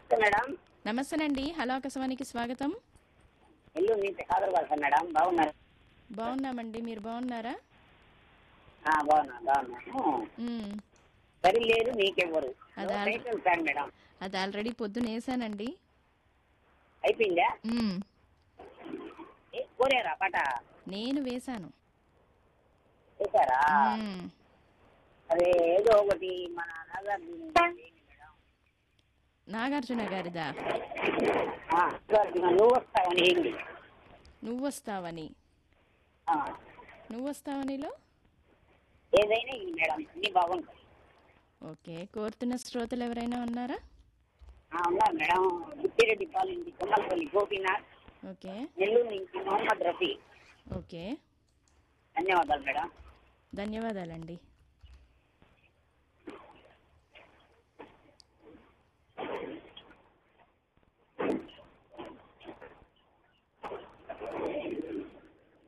నమస్తే madam నమస్తేనండి hello ఆకాశవాణికి స్వాగతం నెల్లూరు నుంచి కాదరు కదా మేడం బాగున్నారు బాగున్నామండి మీరు బాగున్నారా ఆ, బాగున్నా బాగున్నాను మ్మ్. సరి లేదు మీకెవ్వరు అదా? టైటిల్ ఫ్యాన్ మేడం అది ఆల్రెడీ పొద్దున వేసానండి అయిపోయిందా మ్మ్. ఏ, కోరారా పాట నేను వేశాను చేశారా మ్మ్. అదే ఏదో ఒకటి మన నాగార్జున ఏంటి మేడం నాగార్జున గారిదా ఆ, నాగార్జున నువ్వు వస్తావని ఏంటి నువ్వు వస్తావని ఆ, నువ్వు వస్తావనిలో ఏదైనా ఇది మేడం అన్ని బాగుంటాయి ఓకే కోరుతున్న శ్రోతలు ఎవరైనా ఉన్నారా ఆ, ఉన్నారు మేడం బుచ్చిరెడ్డి పాలింది కొమ్మలపల్లి గోపీనాథ్ ఓకే నెల్లూరు నుంచి మొహమ్మద్ రఫీ ఓకే ధన్యవాదాలు మేడం ధన్యవాదాలండి